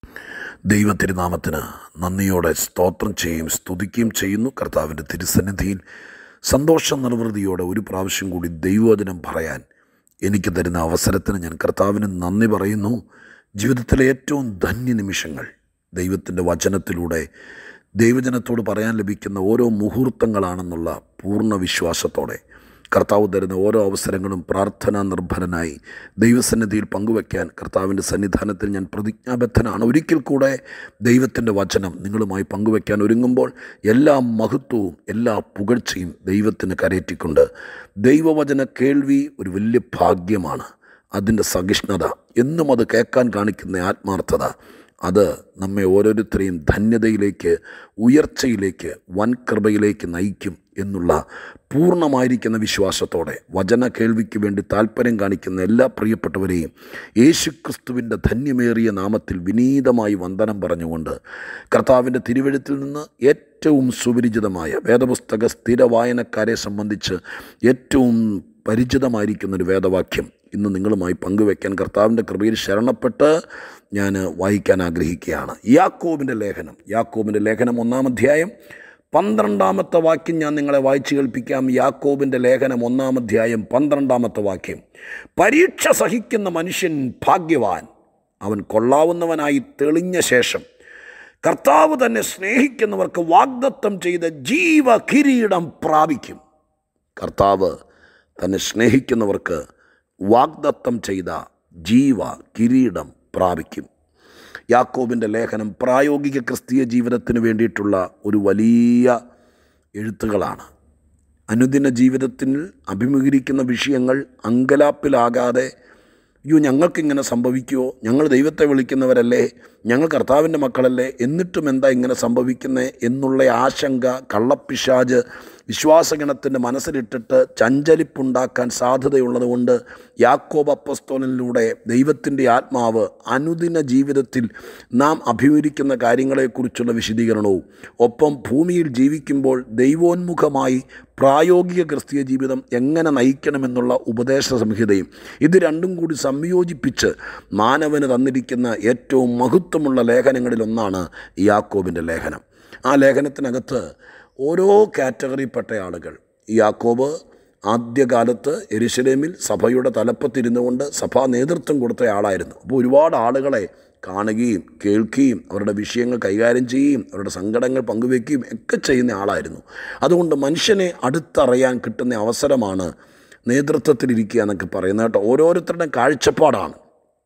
ദൈവത്തിരുനാമത്തിന് നന്ദിയോടെ സ്തോത്രം ചെയ്യും സ്തുതിക്കുകയും ചെയ്യുന്നു കർത്താവിൻ്റെ തിരുസന്നിധിയിൽ സന്തോഷ നിർവൃതിയോടെ ഒരു പ്രാവശ്യം കൂടി ദൈവവചനം പറയാൻ എനിക്ക് തരുന്ന അവസരത്തിന് ഞാൻ കർത്താവിന് നന്ദി പറയുന്നു ജീവിതത്തിലെ ഏറ്റവും ധന്യ നിമിഷങ്ങൾ ദൈവത്തിൻ്റെ വചനത്തിലൂടെ ദൈവജനത്തോട് പറയാൻ ലഭിക്കുന്ന ഓരോ മുഹൂർത്തങ്ങളാണെന്നുള്ള പൂർണ്ണ വിശ്വാസത്തോടെ കർത്താവ് തരുന്ന ഓരോ അവസരങ്ങളും പ്രാർത്ഥനാ നിർഭരനായി ദൈവസന്നിധിയിൽ പങ്കുവയ്ക്കാൻ കർത്താവിൻ്റെ സന്നിധാനത്തിൽ ഞാൻ പ്രതിജ്ഞാബദ്ധനാണ് ഒരിക്കൽ കൂടെ ദൈവത്തിൻ്റെ വചനം നിങ്ങളുമായി പങ്കുവയ്ക്കാൻ ഒരുങ്ങുമ്പോൾ എല്ലാ മഹത്വവും എല്ലാ പുകഴ്ചയും ദൈവത്തിന് കരയറ്റിക്കൊണ്ട് ദൈവവചന കേൾവി ഒരു വലിയ ഭാഗ്യമാണ് അതിൻ്റെ സഹിഷ്ണുത എന്നും അത് കേൾക്കാൻ കാണിക്കുന്ന ആത്മാർത്ഥത അത് നമ്മെ ഓരോരുത്തരെയും ധന്യതയിലേക്ക് ഉയർച്ചയിലേക്ക് വൻകൃപയിലേക്ക് നയിക്കും എന്നുള്ള പൂർണ്ണമായിരിക്കുന്ന വിശ്വാസത്തോടെ വചന കേൾവിക്ക് വേണ്ടി താല്പര്യം കാണിക്കുന്ന എല്ലാ പ്രിയപ്പെട്ടവരെയും യേശുക്രിസ്തുവിൻ്റെ ധന്യമേറിയ നാമത്തിൽ വിനീതമായി വന്ദനം പറഞ്ഞുകൊണ്ട് കർത്താവിൻ്റെ തിരുവഴുത്തിൽ നിന്ന് ഏറ്റവും സുപരിചിതമായ വേദപുസ്തക സ്ഥിര വായനക്കാരെ സംബന്ധിച്ച് ഏറ്റവും പരിചിതമായിരിക്കുന്ന ഒരു വേദവാക്യം ഇന്ന് നിങ്ങളുമായി പങ്കുവെക്കാൻ കർത്താവിൻ്റെ കൃപയിൽ ശരണപ്പെട്ട് ഞാൻ വായിക്കാൻ ആഗ്രഹിക്കുകയാണ് യാക്കോബിൻ്റെ ലേഖനം യാക്കോബിൻ്റെ ലേഖനം ഒന്നാം അധ്യായം പന്ത്രണ്ടാമത്തെ വാക്യം ഞാൻ നിങ്ങളെ വായിച്ചു കേൾപ്പിക്കാം യാക്കോബിൻ്റെ ലേഖനം ഒന്നാം അധ്യായം പന്ത്രണ്ടാമത്തെ വാക്യം പരീക്ഷ സഹിക്കുന്ന മനുഷ്യൻ ഭാഗ്യവാൻ അവൻ കൊള്ളാവുന്നവനായി തെളിഞ്ഞ ശേഷം കർത്താവ് തന്നെ സ്നേഹിക്കുന്നവർക്ക് വാഗ്ദത്തം ചെയ്ത ജീവ കിരീടം പ്രാപിക്കും കർത്താവ് തന്നെ സ്നേഹിക്കുന്നവർക്ക് വാഗ്ദത്തം ചെയ്ത ജീവ കിരീടം പ്രാപിക്കും യാക്കോബിൻ്റെ ലേഖനം പ്രായോഗിക ക്രിസ്തീയ ജീവിതത്തിന് വേണ്ടിയിട്ടുള്ള ഒരു വലിയ എഴുത്തുകളാണ് അനുദിന ജീവിതത്തിൽ അഭിമുഖീകരിക്കുന്ന വിഷയങ്ങൾ അങ്കലാപ്പിലാകാതെ അയ്യോ ഞങ്ങൾക്കിങ്ങനെ സംഭവിക്കുമോ ഞങ്ങൾ ദൈവത്തെ വിളിക്കുന്നവരല്ലേ ഞങ്ങൾ കർത്താവിൻ്റെ മക്കളല്ലേ എന്നിട്ടും എന്താ ഇങ്ങനെ സംഭവിക്കുന്നത് എന്നുള്ള ആശങ്ക കള്ളപ്പിശാജ് വിശ്വാസഗണത്തിൻ്റെ മനസ്സിലിട്ടിട്ട് ചഞ്ചലിപ്പുണ്ടാക്കാൻ സാധ്യതയുള്ളതുകൊണ്ട് യാക്കോബ് അപ്പസ്തോലിലൂടെ ദൈവത്തിൻ്റെ ആത്മാവ് അനുദിന ജീവിതത്തിൽ നാം അഭിമുഖിക്കുന്ന കാര്യങ്ങളെക്കുറിച്ചുള്ള വിശദീകരണവും ഒപ്പം ഭൂമിയിൽ ജീവിക്കുമ്പോൾ ദൈവോന്മുഖമായി പ്രായോഗിക ക്രിസ്തീയ ജീവിതം എങ്ങനെ നയിക്കണമെന്നുള്ള ഉപദേശ സംഹിതയും ഇത് രണ്ടും കൂടി സംയോജിപ്പിച്ച് മാനവന് തന്നിരിക്കുന്ന ഏറ്റവും മഹത്വമുള്ള ലേഖനങ്ങളിലൊന്നാണ് യാക്കോബിൻ്റെ ലേഖനം ആ ലേഖനത്തിനകത്ത് ഓരോ കാറ്റഗറിപ്പെട്ട ആളുകൾ ഈ യാക്കോബ് ആദ്യകാലത്ത് എരുശലേമിൽ സഭയുടെ തലപ്പത്തിരുന്നു കൊണ്ട് സഭാ നേതൃത്വം കൊടുത്ത ആളായിരുന്നു അപ്പോൾ ഒരുപാട് ആളുകളെ കാണുകയും കേൾക്കുകയും അവരുടെ വിഷയങ്ങൾ കൈകാര്യം ചെയ്യുകയും അവരുടെ സങ്കടങ്ങൾ പങ്കുവയ്ക്കുകയും ഒക്കെ ചെയ്യുന്ന ആളായിരുന്നു അതുകൊണ്ട് മനുഷ്യനെ അടുത്തറിയാൻ കിട്ടുന്ന അവസരമാണ് നേതൃത്വത്തിലിരിക്കുക എന്നൊക്കെ പറയുന്നത് കേട്ടോ ഓരോരുത്തരുടെ കാഴ്ചപ്പാടാണ്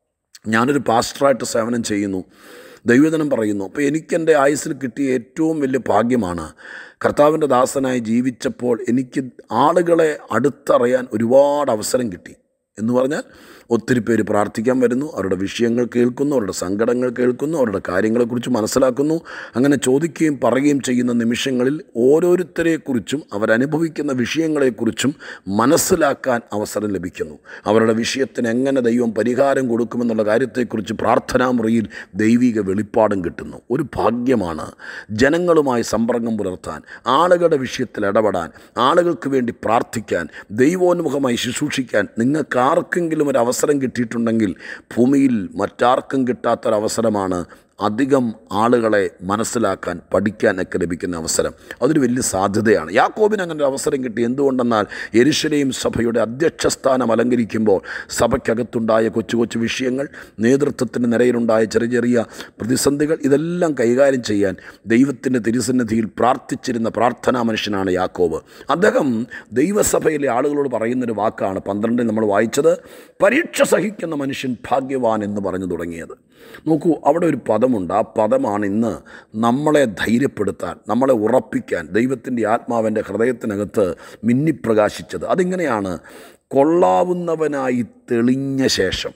ഞാനൊരു പാസ്റ്ററായിട്ട് സേവനം ചെയ്യുന്നു ദൈവജനം പറയുന്നു അപ്പോൾ എനിക്കെൻ്റെ ആയുസ്സിൽ കിട്ടിയ ഏറ്റവും വലിയ ഭാഗ്യമാണ് കർത്താവിൻ്റെ ദാസനായി ജീവിച്ചപ്പോൾ എനിക്ക് ആളുകളെ അടുത്തറിയാൻ ഒരുപാട് അവസരം കിട്ടി എന്ന് പറഞ്ഞാൽ ഒത്തിരി പേര് പ്രാർത്ഥിക്കാൻ വരുന്നു അവരുടെ വിഷയങ്ങൾ കേൾക്കുന്നു അവരുടെ സങ്കടങ്ങൾ കേൾക്കുന്നു അവരുടെ കാര്യങ്ങളെക്കുറിച്ച് മനസ്സിലാക്കുന്നു അങ്ങനെ ചോദിക്കുകയും പറയുകയും ചെയ്യുന്ന നിമിഷങ്ങളിൽ ഓരോരുത്തരെക്കുറിച്ചും അവരനുഭവിക്കുന്ന വിഷയങ്ങളെക്കുറിച്ചും മനസ്സിലാക്കാൻ അവസരം ലഭിക്കുന്നു അവരുടെ വിഷയത്തിന് എങ്ങനെ ദൈവം പരിഹാരം കൊടുക്കുമെന്നുള്ള കാര്യത്തെക്കുറിച്ച് പ്രാർത്ഥനാ മുറിയിൽ ദൈവിക വെളിപ്പാടും കിട്ടുന്നു ഒരു ഭാഗ്യമാണ് ജനങ്ങളുമായി സമ്പർക്കം പുലർത്താൻ ആളുകളുടെ വിഷയത്തിൽ ഇടപെടാൻ ആളുകൾക്ക് വേണ്ടി പ്രാർത്ഥിക്കാൻ ദൈവോന്മുഖമായി ശുശ്രൂഷിക്കാൻ നിങ്ങൾക്ക് ആർക്കെങ്കിലും ഒരു അവസരം കിട്ടിയിട്ടുണ്ടെങ്കിൽ ഭൂമിയിൽ മറ്റാർക്കും കിട്ടാത്തൊരവസരമാണ് അധികം ആളുകളെ മനസ്സിലാക്കാൻ പഠിക്കാനൊക്കെ ലഭിക്കുന്ന അവസരം അതൊരു വലിയ സാധ്യതയാണ് യാക്കോബിന് അങ്ങനെ ഒരു അവസരം കിട്ടി എന്തുകൊണ്ടെന്നാൽ എരിശിലെയും സഭയുടെ അധ്യക്ഷസ്ഥാനം അലങ്കരിക്കുമ്പോൾ സഭയ്ക്കകത്തുണ്ടായ കൊച്ചു കൊച്ചു വിഷയങ്ങൾ നേതൃത്വത്തിൻ്റെ നിരയിലുണ്ടായ ചെറിയ ചെറിയ പ്രതിസന്ധികൾ ഇതെല്ലാം കൈകാര്യം ചെയ്യാൻ ദൈവത്തിൻ്റെ തിരുസന്നിധിയിൽ പ്രാർത്ഥിച്ചിരുന്ന പ്രാർത്ഥനാ മനുഷ്യനാണ് യാക്കോബ് അദ്ദേഹം ദൈവസഭയിലെ ആളുകളോട് പറയുന്നൊരു വാക്കാണ് പന്ത്രണ്ടിൽ നമ്മൾ വായിച്ചത് പരീക്ഷ സഹിക്കുന്ന മനുഷ്യൻ ഭാഗ്യവാൻ എന്ന് പറഞ്ഞു തുടങ്ങിയത് നോക്കൂ അവിടെ ഒരു പദമുണ്ട് ആ പദമാണ് ഇന്ന് നമ്മളെ ധൈര്യപ്പെടുത്താൻ നമ്മളെ ഉറപ്പിക്കാൻ ദൈവത്തിൻ്റെ ആത്മാവിൻ്റെ ഹൃദയത്തിനകത്ത് മിന്നിപ്രകാശിച്ചത് അതിങ്ങനെയാണ് കൊള്ളാവുന്നവനായി തെളിഞ്ഞ ശേഷം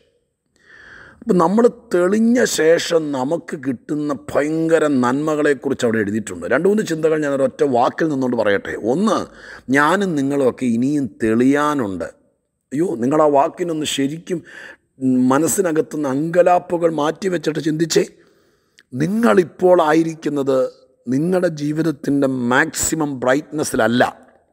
അപ്പം നമ്മൾ തെളിഞ്ഞ ശേഷം നമുക്ക് കിട്ടുന്ന ഭയങ്കര നന്മകളെക്കുറിച്ച് അവിടെ എഴുതിയിട്ടുണ്ട് രണ്ട് മൂന്ന് ചിന്തകൾ ഞാൻ ഒരൊറ്റ വാക്കിൽ നിന്നുകൊണ്ട് പറയട്ടെ ഒന്ന് ഞാനും നിങ്ങളുമൊക്കെ ഇനിയും തെളിയാനുണ്ട് അയ്യോ നിങ്ങൾ ആ വാക്കിനൊന്ന് ശരിക്കും മനസ്സിനകത്തുനിന്ന് അങ്കലാപ്പുകൾ മാറ്റിവെച്ചിട്ട് ചിന്തിച്ചേ നിങ്ങളിപ്പോൾ ആയിരിക്കുന്നത് നിങ്ങളുടെ ജീവിതത്തിൻ്റെ മാക്സിമം ബ്രൈറ്റ്നെസ്സിലല്ല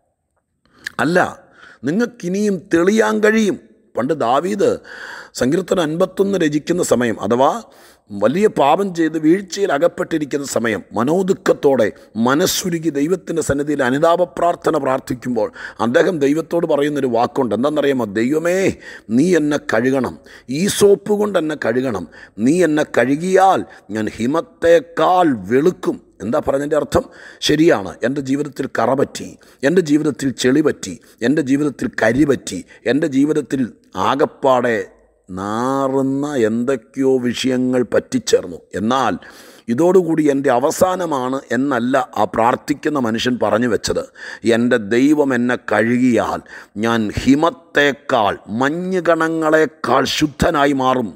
അല്ല നിങ്ങൾക്കിനിയും തെളിയാൻ കഴിയും പണ്ട് ദാവീദ് സങ്കീർത്തനം അൻപത്തൊന്ന് രചിക്കുന്ന സമയം അഥവാ വലിയ പാപം ചെയ്ത് വീഴ്ചയിൽ അകപ്പെട്ടിരിക്കുന്ന സമയം മനോദുഃഖത്തോടെ മനസ്സുരുകി ദൈവത്തിൻ്റെ സന്നിധിയിൽ അനുതാപ പ്രാർത്ഥന പ്രാർത്ഥിക്കുമ്പോൾ അദ്ദേഹം ദൈവത്തോട് പറയുന്നൊരു വാക്കുണ്ട് എന്താണെന്നറിയാമോ ദൈവമേ നീ എന്നെ കഴുകണം ഈ സോപ്പ് കൊണ്ട് എന്നെ കഴുകണം നീ എന്നെ കഴുകിയാൽ ഞാൻ ഹിമത്തേക്കാൾ വെളുക്കും എന്താ പറഞ്ഞതിൻ്റെ അർത്ഥം ശരിയാണ് എൻ്റെ ജീവിതത്തിൽ കറ പറ്റി എൻ്റെ ജീവിതത്തിൽ ചെളി പറ്റി എൻ്റെ ജീവിതത്തിൽ കരി പറ്റി എൻ്റെ ജീവിതത്തിൽ ആകപ്പാടെ നാറുന്ന എന്തൊക്കെയോ വിഷയങ്ങൾ പറ്റിച്ചേർന്നു എന്നാൽ ഇതോടുകൂടി എൻ്റെ അവസാനമാണ് എന്നല്ല ആ പ്രാർത്ഥിക്കുന്ന മനുഷ്യൻ പറഞ്ഞു വെച്ചത് എൻ്റെ ദൈവം എന്നെ കഴുകിയാൽ ഞാൻ ഹിമത്തേക്കാൾ മഞ്ഞുകണങ്ങളെക്കാൾ ശുദ്ധനായി മാറും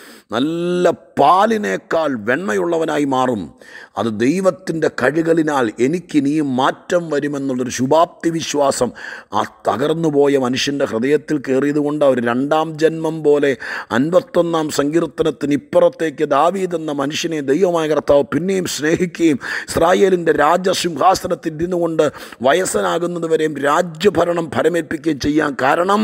നല്ല പാലിനേക്കാൾ വെണ്ണയുള്ളവനായി മാറും അത് ദൈവത്തിൻ്റെ കഴുകലിനാൽ എനിക്കിനിയും മാറ്റം വരുമെന്നുള്ളൊരു ശുഭാപ്തി വിശ്വാസം ആ തകർന്നുപോയ മനുഷ്യൻ്റെ ഹൃദയത്തിൽ കയറിയതുകൊണ്ട് അവർ രണ്ടാം ജന്മം പോലെ അൻപത്തൊന്നാം സങ്കീർത്തനത്തിന് ഇപ്പുറത്തേക്ക് ദാവീദ് എന്ന മനുഷ്യനെ ദൈവമായ കർത്താവ് പിന്നെയും സ്നേഹിക്കുകയും ഇസ്രായേലിൻ്റെ രാജസിംഹാസനത്തിൽ ഇരുന്നുകൊണ്ട് വയസ്സനാകുന്നതുവരെയും രാജ്യഭരണം ഫലമേൽപ്പിക്കുകയും ചെയ്യാൻ കാരണം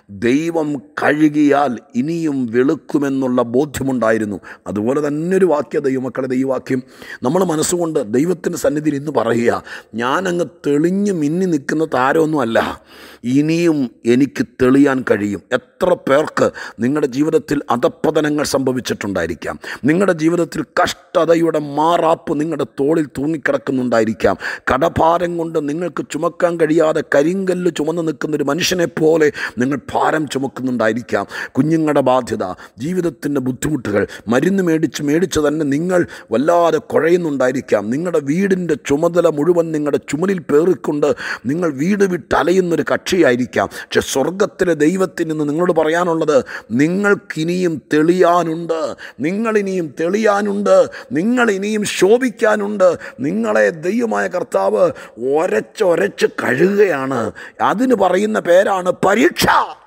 ദൈവം കഴുകിയാൽ ഇനിയും വെളുക്കുമെന്നുള്ള ബോധ്യമുണ്ടായിരുന്നു അതുപോലെ തന്നെ ഒരു വാക്യ ദൈവമക്കളെ ദൈവവാക്യം നമ്മൾ മനസ്സുകൊണ്ട് ദൈവത്തിൻ്റെ സന്നിധിയിൽ ഇന്ന് പറയുക ഞാനങ്ങ് തെളിഞ്ഞ് മിന്നി നിൽക്കുന്ന താരമൊന്നുമല്ല ഇനിയും എനിക്ക് തെളിയാൻ കഴിയും എത്ര പേർക്ക് നിങ്ങളുടെ ജീവിതത്തിൽ അധപ്പതനങ്ങൾ സംഭവിച്ചിട്ടുണ്ടായിരിക്കാം നിങ്ങളുടെ ജീവിതത്തിൽ കഷ്ടതയുടെ മാറാപ്പ് നിങ്ങളുടെ തോളിൽ തൂങ്ങിക്കിടക്കുന്നുണ്ടായിരിക്കാം കടഭാരം കൊണ്ട് നിങ്ങൾക്ക് ചുമക്കാൻ കഴിയാതെ കരിങ്കല്ല് ചുമന്ന് നിൽക്കുന്ന ഒരു മനുഷ്യനെ പോലെ നിങ്ങൾ ഭാരം ചുമക്കുന്നുണ്ടായിരിക്കാം കുഞ്ഞുങ്ങളുടെ ബാധ്യത ജീവിതത്തിൻ്റെ ബുദ്ധിമുട്ടുകൾ മരുന്ന് മേടിച്ച് മേടിച്ച് തന്നെ നിങ്ങൾ വല്ലാതെ കുഴയുന്നുണ്ടായിരിക്കാം നിങ്ങളുടെ വീടിൻ്റെ ചുമതല മുഴുവൻ നിങ്ങളുടെ ചുമലിൽ പേറിക്കൊണ്ട് നിങ്ങൾ വീട് വിട്ടലയുന്നൊരു കക്ഷിയായിരിക്കാം പക്ഷെ സ്വർഗത്തിലെ ദൈവത്തിൽ നിന്ന് നിങ്ങളോട് പറയാനുള്ളത് നിങ്ങൾക്കിനിയും തെളിയാനുണ്ട് നിങ്ങളിനിയും തെളിയാനുണ്ട് നിങ്ങൾ ഇനിയും ശോഭിക്കാനുണ്ട് നിങ്ങളെ ദൈവമായ കർത്താവ് ഒരച്ചൊരച്ച് കഴുകുകയാണ് അതിന് പറയുന്ന പേരാണ് പരീക്ഷ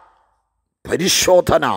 പരിശോധന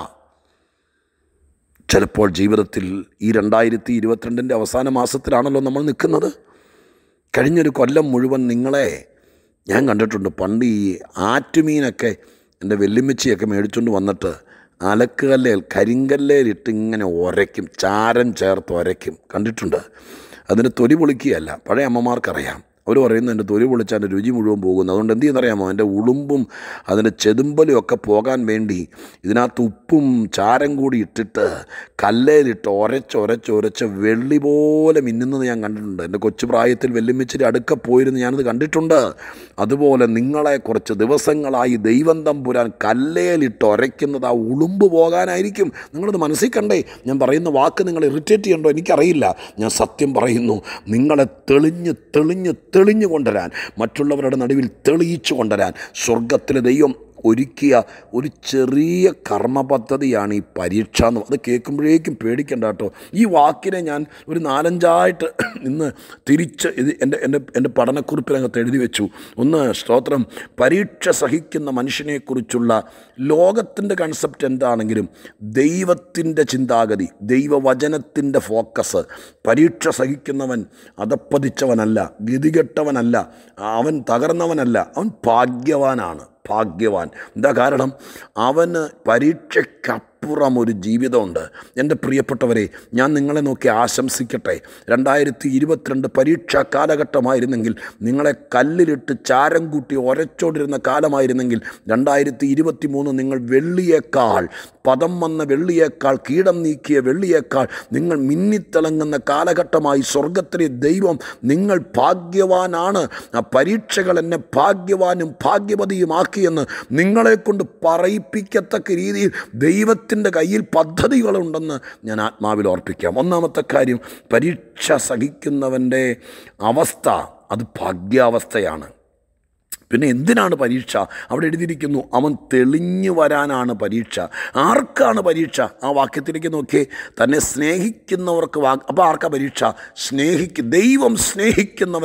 ചിലപ്പോൾ ജീവിതത്തിൽ ഈ രണ്ടായിരത്തി ഇരുപത്തിരണ്ടിൻ്റെ അവസാന മാസത്തിലാണല്ലോ നമ്മൾ നിൽക്കുന്നത് കഴിഞ്ഞൊരു കൊല്ലം മുഴുവൻ നിങ്ങളെ ഞാൻ കണ്ടിട്ടുണ്ട് പണ്ട് ഈ ആറ്റുമീനൊക്കെ എൻ്റെ വെല്ലുമിച്ചിയൊക്കെ മേടിച്ചുകൊണ്ട് വന്നിട്ട് അലക്കുകല്ലേൽ കരിങ്കല്ലേലിട്ട് ഇങ്ങനെ ഉരയ്ക്കും ചാരം ചേർത്ത് ഉരയ്ക്കും കണ്ടിട്ടുണ്ട് അതിന് തൊലി പൊളിക്കുകയല്ല പഴയ അമ്മമാർക്കറിയാം അവർ പറയുന്നത് എൻ്റെ തൊലി പൊളിച്ചാൽ എൻ്റെ രുചി മുഴുവൻ പോകുന്നു അതുകൊണ്ട് എന്ത് ചെയ്യുന്നറിയാമോ എൻ്റെ ഉളുമ്പും അതിൻ്റെ ചെതുമ്പലും ഒക്കെ പോകാൻ വേണ്ടി ഇതിനകത്ത് ഉപ്പും ചാരം കൂടി ഇട്ടിട്ട് കല്ലേലിട്ട് ഒരച്ച് ഒരച്ച് ഒരച്ച് വെള്ളി പോലെ മിന്നുന്നത് ഞാൻ കണ്ടിട്ടുണ്ട് എൻ്റെ കൊച്ചു പ്രായത്തിൽ വെല്ലുമിച്ചിരി അടുക്ക പോയിരുന്ന് ഞാനത് കണ്ടിട്ടുണ്ട് അതുപോലെ നിങ്ങളെ കുറച്ച് ദിവസങ്ങളായി ദൈവം തമ്പുരാൻ കല്ലേലിട്ട് ഒരയ്ക്കുന്നത് ആ ഉളുമ്പ് പോകാനായിരിക്കും നിങ്ങളത് മനസ്സിൽ കണ്ടേ ഞാൻ പറയുന്ന വാക്ക് നിങ്ങൾ ഇറിറ്റേറ്റ് ചെയ്യണ്ടോ എനിക്കറിയില്ല ഞാൻ സത്യം പറയുന്നു നിങ്ങളെ തെളിഞ്ഞ് തെളിഞ്ഞ് തെളിഞ്ഞു കൊണ്ടുവരാൻ മറ്റുള്ളവരുടെ നടുവിൽ തെളിയിച്ചു കൊണ്ടുവരാൻ സ്വർഗത്തിലെ ദൈവം ഒരുക്കിയ ഒരു ചെറിയ കർമ്മ പദ്ധതിയാണ് ഈ പരീക്ഷ എന്ന് അത് കേൾക്കുമ്പോഴേക്കും പേടിക്കണ്ട കേട്ടോ ഈ വാക്കിനെ ഞാൻ ഒരു നാലഞ്ചായിട്ട് ഇന്ന് തിരിച്ച് ഇത് എൻ്റെ എൻ്റെ എൻ്റെ പഠനക്കുറിപ്പിനകത്ത് എഴുതി വെച്ചു ഒന്ന് സ്തോത്രം പരീക്ഷ സഹിക്കുന്ന മനുഷ്യനെക്കുറിച്ചുള്ള ലോകത്തിൻ്റെ കൺസെപ്റ്റ് എന്താണെങ്കിലും ദൈവത്തിൻ്റെ ചിന്താഗതി ദൈവവചനത്തിൻ്റെ ഫോക്കസ് പരീക്ഷ സഹിക്കുന്നവൻ അതപ്പതിച്ചവനല്ല ഗതികെട്ടവനല്ല അവൻ തകർന്നവനല്ല അവൻ ഭാഗ്യവാനാണ് ഭാഗ്യവാൻ എന്താ കാരണം അവന് പരീക്ഷയ്ക്കപ്പുറം ഒരു ജീവിതമുണ്ട് എൻ്റെ പ്രിയപ്പെട്ടവരെ ഞാൻ നിങ്ങളെ നോക്കി ആശംസിക്കട്ടെ രണ്ടായിരത്തി ഇരുപത്തിരണ്ട് പരീക്ഷാ കാലഘട്ടമായിരുന്നെങ്കിൽ നിങ്ങളെ കല്ലിലിട്ട് ചാരം കൂട്ടി ഒരച്ചോണ്ടിരുന്ന കാലമായിരുന്നെങ്കിൽ രണ്ടായിരത്തി ഇരുപത്തി മൂന്ന് നിങ്ങൾ വെള്ളിയേക്കാൾ പദം വന്ന വെള്ളിയേക്കാൾ കീടം നീക്കിയ വെള്ളിയേക്കാൾ നിങ്ങൾ മിന്നിത്തിളങ്ങുന്ന കാലഘട്ടമായി സ്വർഗത്തിലെ ദൈവം നിങ്ങൾ ഭാഗ്യവാനാണ് ആ പരീക്ഷകൾ എന്നെ ഭാഗ്യവാനും ഭാഗ്യവതിയുമാക്കിയെന്ന് നിങ്ങളെക്കൊണ്ട് പറയിപ്പിക്കത്തക്ക രീതിയിൽ ദൈവത്തിൻ്റെ കയ്യിൽ പദ്ധതികളുണ്ടെന്ന് ഞാൻ ആത്മാവിൽ ഓർപ്പിക്കാം ഒന്നാമത്തെ കാര്യം പരീക്ഷ സഹിക്കുന്നവൻ്റെ അവസ്ഥ അത് ഭാഗ്യാവസ്ഥയാണ് പിന്നെ എന്തിനാണ് പരീക്ഷ അവിടെ എഴുതിയിരിക്കുന്നു അവൻ തെളിഞ്ഞു വരാനാണ് പരീക്ഷ ആർക്കാണ് പരീക്ഷ ആ വാക്യത്തിലേക്ക് നോക്കിയേ തന്നെ സ്നേഹിക്കുന്നവർക്ക് വാ അപ്പോൾ ആർക്കാ പരീക്ഷ സ്നേഹിക്ക് ദൈവം സ്നേഹിക്കുന്നവരെ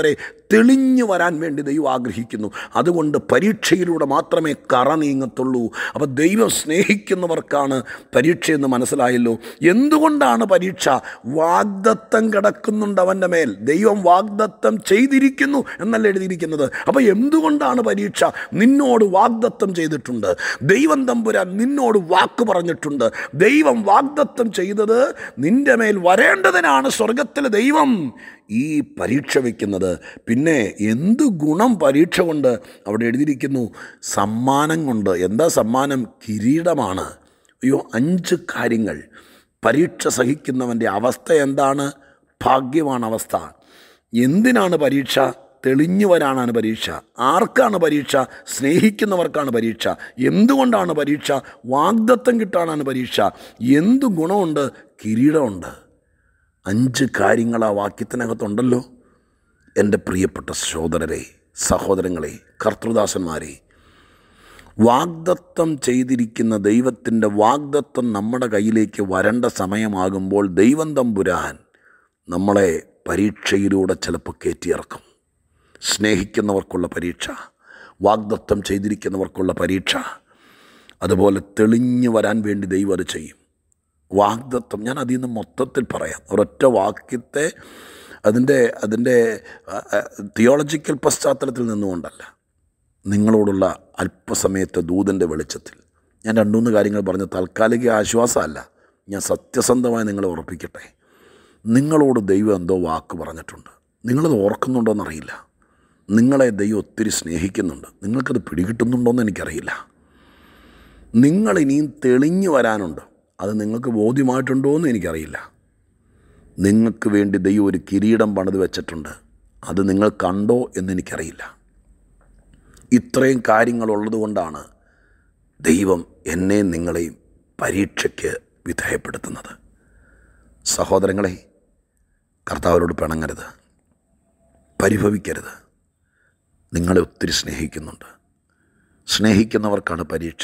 തെളിഞ്ഞു വരാൻ വേണ്ടി ദൈവം ആഗ്രഹിക്കുന്നു അതുകൊണ്ട് പരീക്ഷയിലൂടെ മാത്രമേ കറ നീങ്ങത്തുള്ളൂ അപ്പോൾ ദൈവം സ്നേഹിക്കുന്നവർക്കാണ് പരീക്ഷയെന്ന് മനസ്സിലായല്ലോ എന്തുകൊണ്ടാണ് പരീക്ഷ വാഗ്ദത്തം കിടക്കുന്നുണ്ട് അവൻ്റെ മേൽ ദൈവം വാഗ്ദത്തം ചെയ്തിരിക്കുന്നു എന്നല്ല എഴുതിയിരിക്കുന്നത് അപ്പോൾ എന്തുകൊണ്ടാണ് പരീക്ഷ നിന്നോട് വാഗ്ദത്തം ചെയ്തിട്ടുണ്ട് ദൈവം തമ്പുരാൻ നിന്നോട് വാക്ക് പറഞ്ഞിട്ടുണ്ട് ദൈവം വാഗ്ദത്തം ചെയ്തത് നിന്റെ മേൽ വരേണ്ടതിനാണ് സ്വർഗത്തിലെ ദൈവം ഈ പരീക്ഷ വയ്ക്കുന്നത് പിന്നെ എന്ത് ഗുണം പരീക്ഷ കൊണ്ട് അവിടെ എഴുതിയിരിക്കുന്നു സമ്മാനം കൊണ്ട് എന്താ സമ്മാനം കിരീടമാണ് അയ്യോ അഞ്ച് കാര്യങ്ങൾ പരീക്ഷ സഹിക്കുന്നവൻ്റെ അവസ്ഥ എന്താണ് ഭാഗ്യമാണ് അവസ്ഥ എന്തിനാണ് പരീക്ഷ തെളിഞ്ഞുവരാനാണ് പരീക്ഷ ആർക്കാണ് പരീക്ഷ സ്നേഹിക്കുന്നവർക്കാണ് പരീക്ഷ എന്തുകൊണ്ടാണ് പരീക്ഷ വാഗ്ദത്തം കിട്ടാനാണ് പരീക്ഷ എന്ത് ഗുണമുണ്ട് കിരീടമുണ്ട് അഞ്ച് കാര്യങ്ങൾ ആ വാക്യത്തിനകത്തുണ്ടല്ലോ എൻ്റെ പ്രിയപ്പെട്ട സഹോദരരെ സഹോദരങ്ങളെ കർത്തൃദാസന്മാരെ വാഗ്ദത്തം ചെയ്തിരിക്കുന്ന ദൈവത്തിൻ്റെ വാഗ്ദത്തം നമ്മുടെ കയ്യിലേക്ക് വരേണ്ട സമയമാകുമ്പോൾ ദൈവം തമ്പുരാൻ നമ്മളെ പരീക്ഷയിലൂടെ ചിലപ്പോൾ കയറ്റിയിറക്കും സ്നേഹിക്കുന്നവർക്കുള്ള പരീക്ഷ വാഗ്ദത്തം ചെയ്തിരിക്കുന്നവർക്കുള്ള പരീക്ഷ അതുപോലെ തെളിഞ്ഞു വരാൻ വേണ്ടി ദൈവം അത് ചെയ്യും വാഗ്ദത്വം ഞാൻ അതിൽ നിന്ന് മൊത്തത്തിൽ പറയാം ഒരൊറ്റ വാക്യത്തെ അതിൻ്റെ അതിൻ്റെ തിയോളജിക്കൽ പശ്ചാത്തലത്തിൽ നിന്നുകൊണ്ടല്ല നിങ്ങളോടുള്ള അല്പസമയത്തെ ദൂതൻ്റെ വെളിച്ചത്തിൽ ഞാൻ രണ്ടു മൂന്ന് കാര്യങ്ങൾ പറഞ്ഞ താൽക്കാലിക ആശ്വാസമല്ല ഞാൻ സത്യസന്ധമായി നിങ്ങളെ ഉറപ്പിക്കട്ടെ നിങ്ങളോട് ദൈവം എന്തോ വാക്ക് പറഞ്ഞിട്ടുണ്ട് നിങ്ങളത് ഓർക്കുന്നുണ്ടോയെന്നറിയില്ല നിങ്ങളെ ദൈവം ഒത്തിരി സ്നേഹിക്കുന്നുണ്ട് നിങ്ങൾക്കത് പിടികിട്ടുന്നുണ്ടോയെന്ന് എനിക്കറിയില്ല നിങ്ങളിനിയും തെളിഞ്ഞു വരാനുണ്ട് അത് നിങ്ങൾക്ക് ബോധ്യമായിട്ടുണ്ടോ എന്ന് എനിക്കറിയില്ല നിങ്ങൾക്ക് വേണ്ടി ദൈവം ഒരു കിരീടം പണിത് വെച്ചിട്ടുണ്ട് അത് നിങ്ങൾ കണ്ടോ എന്നെനിക്കറിയില്ല ഇത്രയും കാര്യങ്ങളുള്ളത് കൊണ്ടാണ് ദൈവം എന്നെയും നിങ്ങളെയും പരീക്ഷയ്ക്ക് വിധേയപ്പെടുത്തുന്നത് സഹോദരങ്ങളെ കർത്താവിനോട് പിണങ്ങരുത് പരിഭവിക്കരുത് നിങ്ങളെ ഒത്തിരി സ്നേഹിക്കുന്നുണ്ട് സ്നേഹിക്കുന്നവർക്കാണ് പരീക്ഷ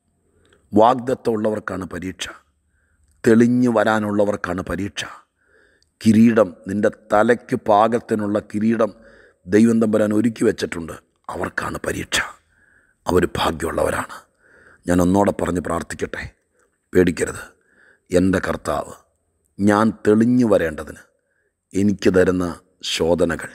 വാഗ്ദത്തമുള്ളവർക്കാണ് പരീക്ഷ തെളിഞ്ഞു വരാനുള്ളവർക്കാണ് പരീക്ഷ കിരീടം നിൻ്റെ തലയ്ക്ക് പാകത്തിനുള്ള കിരീടം ദൈവം തമ്പരാൻ ഒരുക്കി വെച്ചിട്ടുണ്ട് അവർക്കാണ് പരീക്ഷ അവർ ഭാഗ്യമുള്ളവരാണ് ഞാൻ ഒന്നോടെ പറഞ്ഞ് പ്രാർത്ഥിക്കട്ടെ പേടിക്കരുത് എൻ്റെ കർത്താവ് ഞാൻ തെളിഞ്ഞു വരേണ്ടതിന് എനിക്ക് തരുന്ന ശോധനകൾ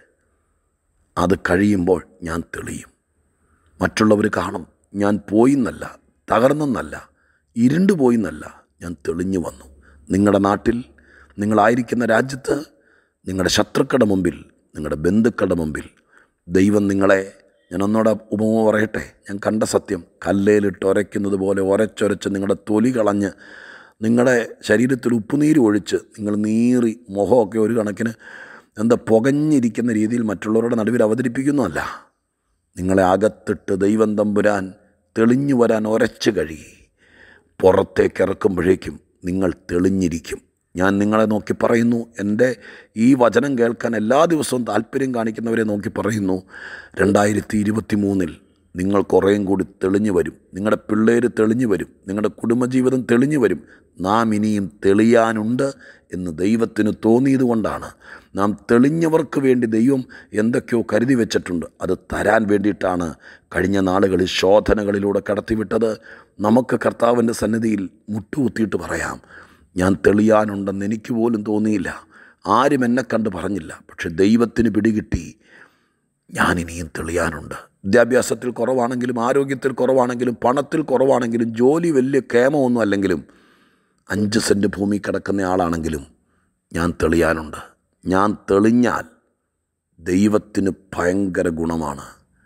അത് കഴിയുമ്പോൾ ഞാൻ തെളിയും മറ്റുള്ളവർ കാണും ഞാൻ പോയിന്നല്ല തകർന്നെന്നല്ല ഇരുണ്ടു പോയിന്നല്ല ഞാൻ തെളിഞ്ഞു വന്നു നിങ്ങളുടെ നാട്ടിൽ നിങ്ങളായിരിക്കുന്ന രാജ്യത്ത് നിങ്ങളുടെ ശത്രുക്കളുടെ മുമ്പിൽ നിങ്ങളുടെ ബന്ധുക്കളുടെ മുമ്പിൽ ദൈവം നിങ്ങളെ ഞാൻ ഒന്നോടെ ഉപമ പറയട്ടെ ഞാൻ കണ്ട സത്യം കല്ലേലിട്ട് ഉരയ്ക്കുന്നത് പോലെ ഉരച്ചൊരച്ച് നിങ്ങളുടെ തൊലി കളഞ്ഞ് നിങ്ങളുടെ ശരീരത്തിൽ ഉപ്പുനീര് ഒഴിച്ച് നിങ്ങൾ നീറി മുഖമൊക്കെ ഒരു കണക്കിന് എന്താ പുകഞ്ഞിരിക്കുന്ന രീതിയിൽ മറ്റുള്ളവരുടെ നടുവിൽ അവതരിപ്പിക്കുന്നതല്ല നിങ്ങളെ അകത്തിട്ട് ദൈവം തമ്പുരാൻ തെളിഞ്ഞു വരാൻ ഒരച്ച് കഴുകി പുറത്തേക്ക് ഇറക്കുമ്പോഴേക്കും നിങ്ങൾ തെളിഞ്ഞിരിക്കും ഞാൻ നിങ്ങളെ നോക്കി പറയുന്നു എൻ്റെ ഈ വചനം കേൾക്കാൻ എല്ലാ ദിവസവും താല്പര്യം കാണിക്കുന്നവരെ നോക്കി പറയുന്നു രണ്ടായിരത്തി ഇരുപത്തി മൂന്നിൽ നിങ്ങൾ കുറേയും കൂടി തെളിഞ്ഞു വരും നിങ്ങളുടെ പിള്ളേർ തെളിഞ്ഞു വരും നിങ്ങളുടെ കുടുംബജീവിതം തെളിഞ്ഞു വരും നാം ഇനിയും തെളിയാനുണ്ട് എന്ന് ദൈവത്തിന് തോന്നിയത് കൊണ്ടാണ് നാം തെളിഞ്ഞവർക്ക് വേണ്ടി ദൈവം എന്തൊക്കെയോ കരുതി വെച്ചിട്ടുണ്ട് അത് തരാൻ വേണ്ടിയിട്ടാണ് കഴിഞ്ഞ നാളുകളിൽ ശോധനകളിലൂടെ കടത്തിവിട്ടത് നമുക്ക് കർത്താവിൻ്റെ സന്നിധിയിൽ മുട്ടുകുത്തിയിട്ട് പറയാം ഞാൻ തെളിയാനുണ്ടെന്ന് എനിക്ക് പോലും തോന്നിയില്ല ആരും എന്നെ കണ്ട് പറഞ്ഞില്ല പക്ഷെ ദൈവത്തിന് പിടികിട്ടി ഞാനിനിയും തെളിയാനുണ്ട് വിദ്യാഭ്യാസത്തിൽ കുറവാണെങ്കിലും ആരോഗ്യത്തിൽ കുറവാണെങ്കിലും പണത്തിൽ കുറവാണെങ്കിലും ജോലി വലിയ കേമമൊന്നും അല്ലെങ്കിലും അഞ്ച് സെൻറ്റ് ഭൂമി കിടക്കുന്ന ആളാണെങ്കിലും ഞാൻ തെളിയാനുണ്ട് ഞാൻ തെളിഞ്ഞാൽ ദൈവത്തിന് ഭയങ്കര ഗുണമാണ്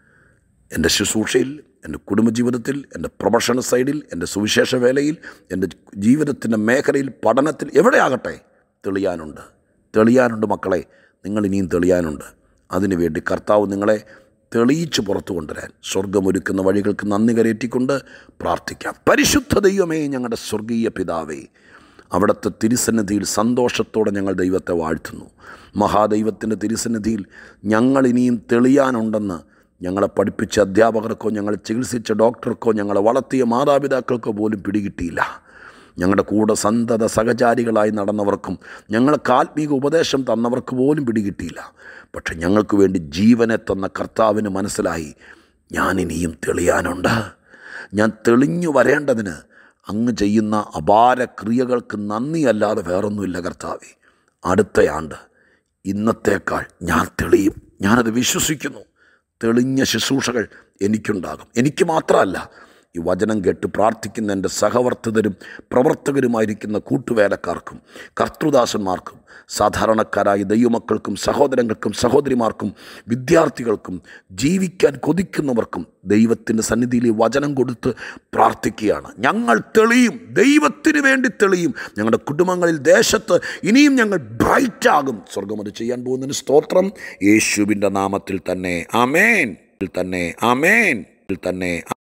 എൻ്റെ ശുശ്രൂഷയിൽ എൻ്റെ കുടുംബജീവിതത്തിൽ എൻ്റെ പ്രൊഫഷണൽ സൈഡിൽ എൻ്റെ സുവിശേഷ വേലയിൽ എൻ്റെ ജീവിതത്തിൻ്റെ മേഖലയിൽ പഠനത്തിൽ എവിടെയാകട്ടെ തെളിയാനുണ്ട് തെളിയാനുണ്ട് മക്കളെ നിങ്ങൾ ഇനിയും തെളിയാനുണ്ട് അതിനുവേണ്ടി കർത്താവ് നിങ്ങളെ തെളിയിച്ച് പുറത്തു കൊണ്ടുവരാൻ സ്വർഗമൊരുക്കുന്ന വഴികൾക്ക് നന്ദി കരയറ്റിക്കൊണ്ട് പ്രാർത്ഥിക്കാം പരിശുദ്ധ ദൈവമേ ഞങ്ങളുടെ സ്വർഗീയ പിതാവേ അവിടുത്തെ തിരുസന്നിധിയിൽ സന്തോഷത്തോടെ ഞങ്ങൾ ദൈവത്തെ വാഴ്ത്തുന്നു മഹാദൈവത്തിൻ്റെ തിരുസന്നിധിയിൽ ഞങ്ങൾ ഇനിയും തെളിയാനുണ്ടെന്ന് ഞങ്ങളെ പഠിപ്പിച്ച അധ്യാപകർക്കോ ഞങ്ങളെ ചികിത്സിച്ച ഡോക്ടർക്കോ ഞങ്ങളെ വളർത്തിയ മാതാപിതാക്കൾക്കോ പോലും പിടികിട്ടിയില്ല ഞങ്ങളുടെ കൂടെ സന്തത സഹചാരികളായി നടന്നവർക്കും ഞങ്ങൾക്ക് ആത്മീക ഉപദേശം തന്നവർക്ക് പോലും പിടികിട്ടിയില്ല പക്ഷെ ഞങ്ങൾക്ക് വേണ്ടി ജീവനെ തന്ന കർത്താവിന് മനസ്സിലായി ഞാൻ ഇനിയും തെളിയാനുണ്ട് ഞാൻ തെളിഞ്ഞു വരേണ്ടതിന് അങ്ങ് ചെയ്യുന്ന അപാര ക്രിയകൾക്ക് നന്ദിയല്ലാതെ വേറൊന്നുമില്ല കർത്താവെ അടുത്തയാണ്ട് ഇന്നത്തേക്കാൾ ഞാൻ തെളിയും ഞാനത് വിശ്വസിക്കുന്നു തെളിഞ്ഞ ശുശ്രൂഷകൾ എനിക്കുണ്ടാകും എനിക്ക് മാത്രമല്ല ഈ വചനം കേട്ട് പ്രാർത്ഥിക്കുന്ന എൻ്റെ സഹവർത്തിതരും പ്രവർത്തകരുമായിരിക്കുന്ന കൂട്ടുവേലക്കാർക്കും കർത്തൃദാസന്മാർക്കും സാധാരണക്കാരായ ദൈവമക്കൾക്കും സഹോദരങ്ങൾക്കും സഹോദരിമാർക്കും വിദ്യാർത്ഥികൾക്കും ജീവിക്കാൻ കൊതിക്കുന്നവർക്കും ദൈവത്തിൻ്റെ സന്നിധിയിൽ ഈ വചനം കൊടുത്ത് പ്രാർത്ഥിക്കുകയാണ് ഞങ്ങൾ തെളിയും ദൈവത്തിന് വേണ്ടി തെളിയും ഞങ്ങളുടെ കുടുംബങ്ങളിൽ ദേശത്ത് ഇനിയും ഞങ്ങൾ ബ്രൈറ്റ് ആകും സ്വർഗം അത് ചെയ്യാൻ പോകുന്നതിന് സ്തോത്രം യേശുവിൻ്റെ നാമത്തിൽ തന്നെ ആമേൻ തന്നെ ആമേൻ തന്നെ